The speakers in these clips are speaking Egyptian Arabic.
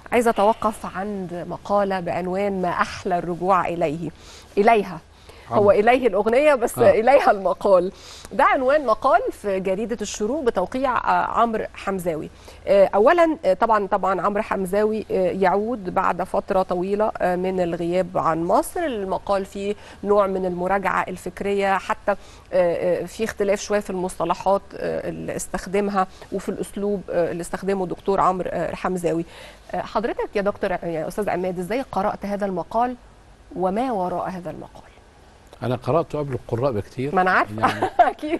عايزه اتوقف عند مقاله بعنوان ما احلى الرجوع اليه اليها هو اليه الاغنيه بس آه. آه. اليها المقال ده عنوان مقال في جريده الشروق بتوقيع آه، عمرو حمزاوي آه، اولا آه، طبعا طبعا عمرو حمزاوي آه، يعود بعد فتره طويله آه، من الغياب عن مصر المقال فيه نوع من المراجعه الفكريه حتى آه، آه، في اختلاف شويه في المصطلحات آه، اللي استخدمها وفي الاسلوب آه، اللي استخدمه دكتور عمرو آه، حمزاوي آه، حضرتك يا دكتور يا استاذ عماد ازاي قرات هذا المقال وما وراء هذا المقال انا قراته قبل القراء بكتير ما انا عارفه يعني اكيد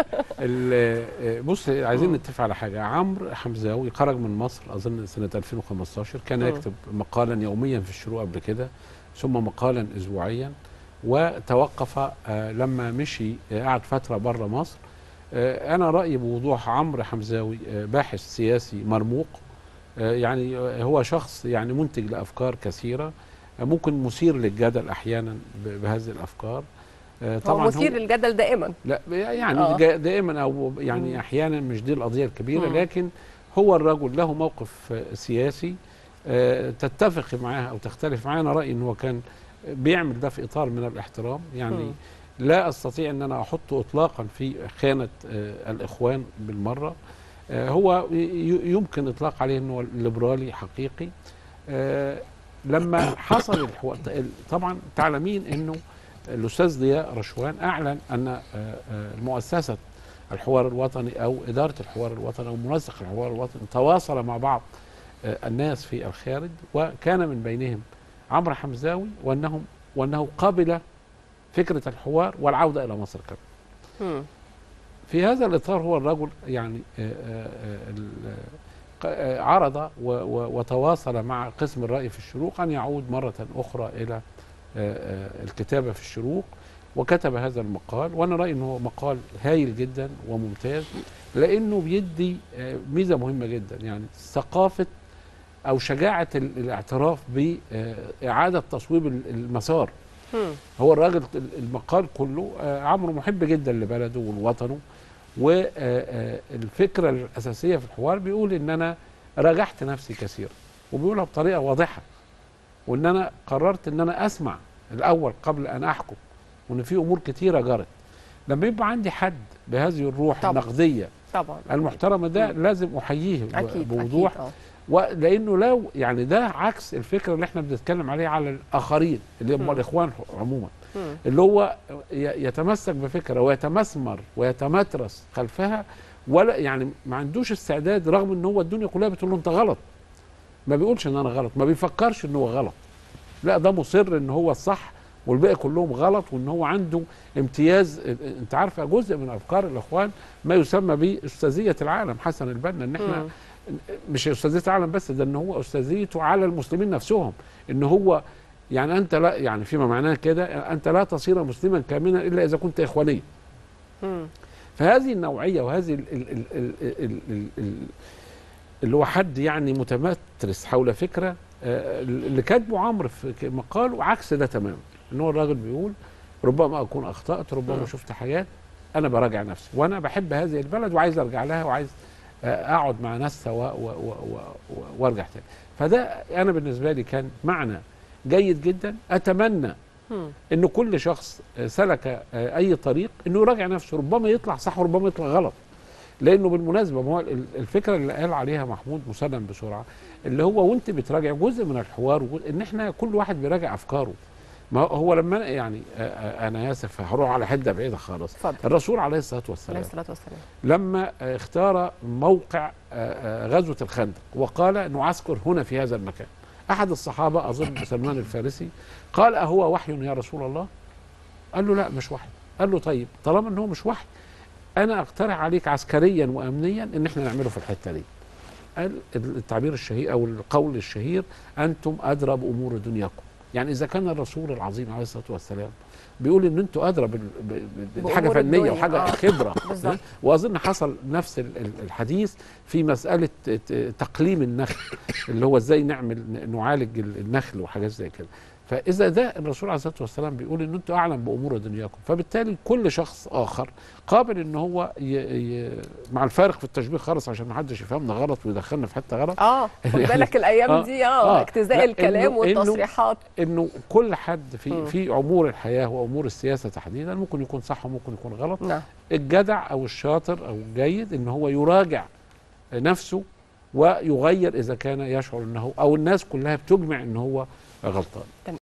ال- بص عايزين نتفق على حاجه عمرو حمزاوي خرج من مصر اظن سنه 2015 كان مم. يكتب مقالا يوميا في الشروق قبل كده ثم مقالا اسبوعيا وتوقف آه، لما مشي آه، قعد فتره بره مصر آه، انا رايي بوضوح عمرو حمزاوي آه، باحث سياسي مرموق آه، يعني آه، هو شخص يعني منتج لافكار كثيره آه، ممكن مثير للجدل احيانا ب- بهذه الافكار آه، هو مثير للجدل دائما لا يعني آه. جا- دائما او يعني مم. احيانا مش دي القضيه الكبيره مم. لكن هو الرجل له موقف آه، سياسي آه، تتفق معاه او تختلف معاه انا رايي ان هو كان بيعمل ده في اطار من الاحترام يعني مم. لا استطيع ان انا احطه اطلاقا في خانه آه، الاخوان بالمره آه، هو ي- يمكن اطلاق عليه انه ليبرالي حقيقي آه، لما حصل الحوار طبعا تعلمين انه الاستاذ ضياء رشوان اعلن ان آه، آه، مؤسسه الحوار الوطني او اداره الحوار الوطني او منسق الحوار الوطني تواصل مع بعض آه، الناس في الخارج وكان من بينهم عمرو حمزاوي وانهم وانه قبل فكره الحوار والعوده الى مصر كمان مم. في هذا الاطار هو الرجل يعني آه، آه، آه، ال- آه، آه، عرض و- و- وتواصل مع قسم الراي في الشروق ان يعود مره اخرى الى آه، آه، الكتابه في الشروق وكتب هذا المقال وانا رايي انه هو مقال هايل جدا وممتاز لانه بيدي آه، ميزه مهمه جدا يعني ثقافه او شجاعه ال- الاعتراف باعاده تصويب ال- المسار مم. هو الراجل المقال كله آه، عمرو محب جدا لبلده ولوطنه والفكره الاساسيه في الحوار بيقول ان انا راجعت نفسي كثيرا وبيقولها بطريقه واضحه وان انا قررت ان انا اسمع الاول قبل ان احكم وان في امور كثيره جرت لما يبقى عندي حد بهذه الروح طبعا. النقديه طبعا المحترمه ده لازم احييه ب- اكيد بوضوح أكيد. آه. ولانه لو يعني ده عكس الفكره اللي احنا بنتكلم عليها على الاخرين اللي هم مم. الاخوان عموما مم. اللي هو ي- يتمسك بفكره ويتمسمر ويتمترس خلفها ولا يعني ما عندوش استعداد رغم ان هو الدنيا كلها بتقول له انت غلط ما بيقولش ان انا غلط ما بيفكرش ان هو غلط لا ده مصر ان هو الصح والباقي كلهم غلط وان هو عنده امتياز انت عارفه جزء من افكار الاخوان ما يسمى باستاذيه العالم حسن البنا ان احنا مم. مش استاذيه العالم بس ده ان هو استاذيته على المسلمين نفسهم ان هو يعني انت لا يعني فيما معناه كده انت لا تصير مسلما كاملا الا اذا كنت اخوانيا مم. فهذه النوعيه وهذه ال ال ال ال ال ال ال اللي هو حد يعني متمترس حول فكره آه، اللي كاتبه عمرو في ك- مقاله عكس ده تماما ان هو الراجل بيقول ربما اكون اخطات ربما مم. شفت حاجات انا براجع نفسي وانا بحب هذه البلد وعايز ارجع لها وعايز آه، اقعد مع ناس سوا و- و- و- و- وارجع تاني فده انا بالنسبه لي كان معنى جيد جدا اتمنى مم. ان كل شخص آه، سلك آه، اي طريق انه يراجع نفسه ربما يطلع صح وربما يطلع غلط لانه بالمناسبه ما هو ال- الفكره اللي قال عليها محمود مسلم بسرعه اللي هو وانت بتراجع جزء من الحوار وجزء ان احنا كل واحد بيراجع افكاره ما هو- هو لما أنا- يعني آه، آه، انا اسف هروح على حده بعيده خالص اتفضل الرسول عليه الصلاه عليه والسلام الصلاه والسلام لما آه، اختار موقع آه، آه، غزوه الخندق وقال نعسكر هنا في هذا المكان احد الصحابه اظن سلمان الفارسي قال اهو وحي يا رسول الله قال له لا مش وحي قال له طيب طالما ان هو مش وحي انا اقترح عليك عسكريا وامنيا ان احنا نعمله في الحته دي قال التعبير الشهير او القول الشهير انتم ادرى بامور دنياكم يعني اذا كان الرسول العظيم عليه الصلاه والسلام بيقول ان انتوا ادرى بال- ب- ب- بحاجه بأمور فنيه الدنيا، وحاجه آه. خبره بالظبط. واظن حصل نفس ال- ال- الحديث في مساله ت- تقليم النخل اللي هو ازاي نعمل ن- نعالج ال- النخل وحاجات زي كده فاذا ده الرسول عليه الصلاه والسلام بيقول ان انتم اعلم بامور دنياكم فبالتالي كل شخص اخر قابل ان هو ي... ي... مع الفارق في التشبيه خالص عشان ما حدش يفهمنا غلط ويدخلنا في حته غلط اه خد يعني- بالك الايام آه، دي اه آه. اجتزاء لا، الكلام إنه- إنه- والتصريحات انه كل حد في مم. في امور الحياه وامور السياسه تحديدا ممكن يكون صح وممكن يكون غلط نعم الجدع او الشاطر او الجيد ان هو يراجع نفسه ويغير اذا كان يشعر انه او الناس كلها بتجمع ان هو غلطان